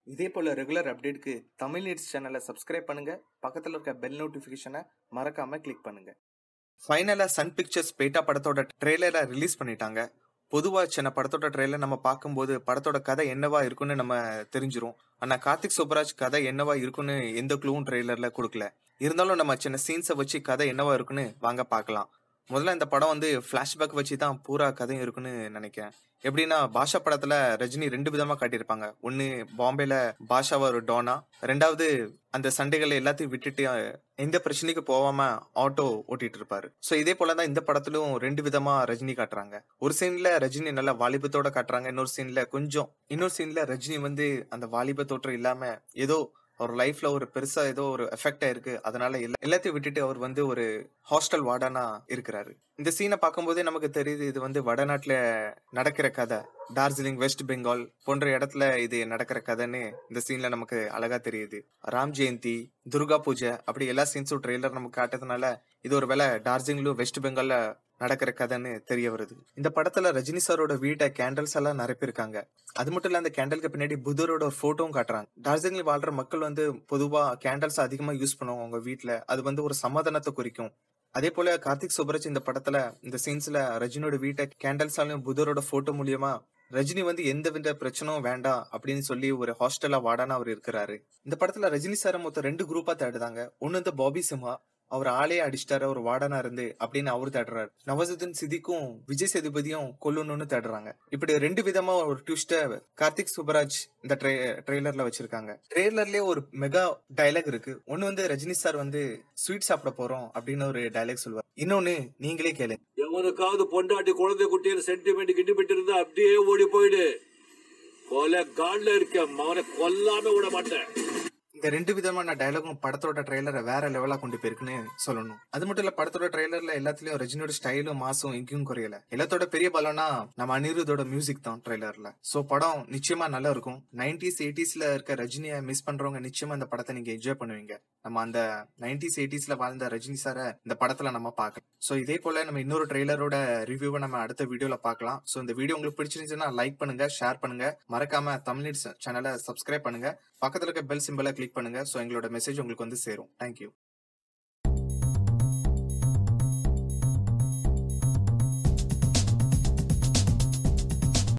இதே போல ரெகுலர் அப்டேட்க்கு தமிழ் நீட்ஸ் சேனலை சப்ஸ்கிரைப் பண்ணுங்க பக்கத்துல இருக்க பெல் நோட்டிபிகேஷனை மறக்காம கிளிக் பண்ணுங்க ஃபைனலா சன் பிக்சர்ஸ் பேட்டா படத்தோட ட்ரெய்லரை ரிலீஸ் பண்ணிட்டாங்க பொதுவா சின்ன படத்தோட ட்ரெய்லர் நம்ம பார்க்கும்போது படத்தோட கதை என்னவா இருக்குன்னு நம்ம தெரிஞ்சிரும் ஆனா கார்த்திக் சுப்பராஜ் கதை என்னவா இருக்குன்னு எந்த க்ளூவும் ட்ரெய்லர்ல கொடுக்கல இருந்தாலும் நம்ம சின்ன சீன்ஸை வச்சு கதை என்னவா இருக்குன்னு வாங்க பார்க்கலாம் முதல்ல இந்த படம் வந்து ஃபிளாஷ்பேக் வச்சு தான் பூரா கதையும் இருக்குன்னு நினைக்கிறேன் எப்படின்னா பாஷா படத்துல ரஜினி ரெண்டு விதமா காட்டியிருப்பாங்க ஒன்னு பாம்பேல பாஷாவா ஒரு டோனா ரெண்டாவது அந்த சண்டைகளை எல்லாத்தையும் விட்டுட்டு எந்த பிரச்சனைக்கு போகாம ஆட்டோ ஓட்டிட்டு இருப்பாரு சோ இதே போலதான் இந்த படத்திலும் ரெண்டு விதமா ரஜினி காட்டுறாங்க ஒரு சீன்ல ரஜினி நல்ல வாலிபத்தோட காட்டுறாங்க இன்னொரு சீன்ல கொஞ்சம் இன்னொரு சீன்ல ரஜினி வந்து அந்த வாலிப தோற்றம் இல்லாம ஏதோ அவர் லைஃப்ல ஒரு பெருசா ஏதோ ஒரு எஃபெக்ட் ஆயிருக்கு அதனால எல்லா எல்லாத்தையும் விட்டுட்டு அவர் வந்து ஒரு ஹாஸ்டல் வார்டனா இருக்கிறாரு இந்த சீனை பார்க்கும்போதே நமக்கு தெரியுது இது வந்து வடநாட்டுல நடக்கிற கதை டார்ஜிலிங் வெஸ்ட் பெங்கால் போன்ற இடத்துல இது நடக்கிற கதைன்னு இந்த சீன்ல நமக்கு அழகா தெரியுது ராம் ஜெயந்தி துர்கா பூஜை அப்படி எல்லா சீன்ஸும் ட்ரெய்லர் நமக்கு காட்டுறதுனால இது ஒரு வேலை டார்ஜிலிங்லும் வெஸ்ட் பெங்கால்ல நடக்கிற கதைன்னு தெரிய வருது இந்த படத்துல ரஜினி சாரோட வீட்டை கேண்டல்ஸ் எல்லாம் நிரப்பியிருக்காங்க அது மட்டும் இல்ல அந்த கேண்டலுக்கு பின்னாடி புதரோட ஒரு போட்டோவும் காட்டுறாங்க டார்ஜிலிங் வாழ்ற மக்கள் வந்து பொதுவா கேண்டல்ஸ் அதிகமா யூஸ் பண்ணுவாங்க அவங்க வீட்டுல அது வந்து ஒரு சமாதானத்தை குறிக்கும் அதே போல கார்த்திக் சுப்ராஜ் இந்த படத்துல இந்த சீன்ஸ்ல ரஜினியோட வீட்டை கேண்டல்ஸாலும் புதரோட போட்டோ மூலியமா ரஜினி வந்து எந்த வித பிரச்சனையும் வேண்டாம் அப்படின்னு சொல்லி ஒரு ஹாஸ்டலா வாடானா அவர் இருக்கிறாரு இந்த படத்துல ரஜினி சார மொத்தம் ரெண்டு குரூப்பா தேடுதாங்க ஒன்னு இந்த பாபி சிம்ஹா அவர் ஆளே அடிச்சிட்டாரு ஒரு வார்டனா இருந்து அப்படின்னு அவரு தேடுறாரு நவசுதன் சிதிக்கும் விஜய் சேதுபதியும் கொல்லணும்னு தேடுறாங்க இப்படி ரெண்டு விதமா ஒரு ட்விஸ்ட கார்த்திக் சுப்பராஜ் இந்த ட்ரெய்லர்ல வச்சிருக்காங்க ட்ரெய்லர்லயே ஒரு மெகா டைலாக் இருக்கு ஒன்னு வந்து ரஜினி சார் வந்து ஸ்வீட் சாப்பிட போறோம் அப்படின்னு ஒரு டைலாக் சொல்லுவார் இன்னொன்னு நீங்களே கேளு எவனுக்காவது பொண்டாட்டி குழந்தை குட்டின்னு சென்டிமெண்ட் கிண்டிமெண்ட் இருந்தா அப்படியே ஓடி போயிடு கொலை காட்ல இருக்க அவனை கொல்லாம விட மாட்டேன் இந்த ரெண்டு விதமான டயலாகும் படத்தோட ட்ரெய்லரை வேற லெவலா கொண்டு போயிருக்குன்னு சொல்லணும் அது மட்டும் இல்ல படத்தோட ட்ரெய்லர்ல எல்லாத்துலயும் ரஜினியோட ஸ்டைலும் மாசும் எங்கேயும் குறையல எல்லாத்தோட பெரிய பலம்னா நம்ம அனிருத்தோட மியூசிக் தான் ட்ரெய்லர்ல சோ படம் நிச்சயமா நல்லா இருக்கும் நைன்டிஸ் எயிட்டிஸ்ல இருக்க ரஜினியை மிஸ் பண்றவங்க நிச்சயமா இந்த படத்தை நீங்க என்ஜாய் பண்ணுவீங்க நம்ம அந்த நைன்டிஸ் எயிட்டிஸ்ல வாழ்ந்த ரஜினி சாரை இந்த படத்துல நம்ம பார்க்கலாம் சோ இதே போல நம்ம இன்னொரு ட்ரெய்லரோட ரிவ்யூவை நம்ம அடுத்த வீடியோல பார்க்கலாம் சோ இந்த வீடியோ உங்களுக்கு பிடிச்சிருந்துச்சுன்னா லைக் பண்ணுங்க ஷேர் பண்ணுங்க மறக்காம தமிழ் சேனலை சப்ஸ்கிரைப் பண்ணுங்க பக்கத்துல இருக்க பெல் சிம்பிளை கிளிக் பண்ணுங்க ஸோ எங்களோட மெசேஜ் உங்களுக்கு வந்து சேரும் தேங்க்யூ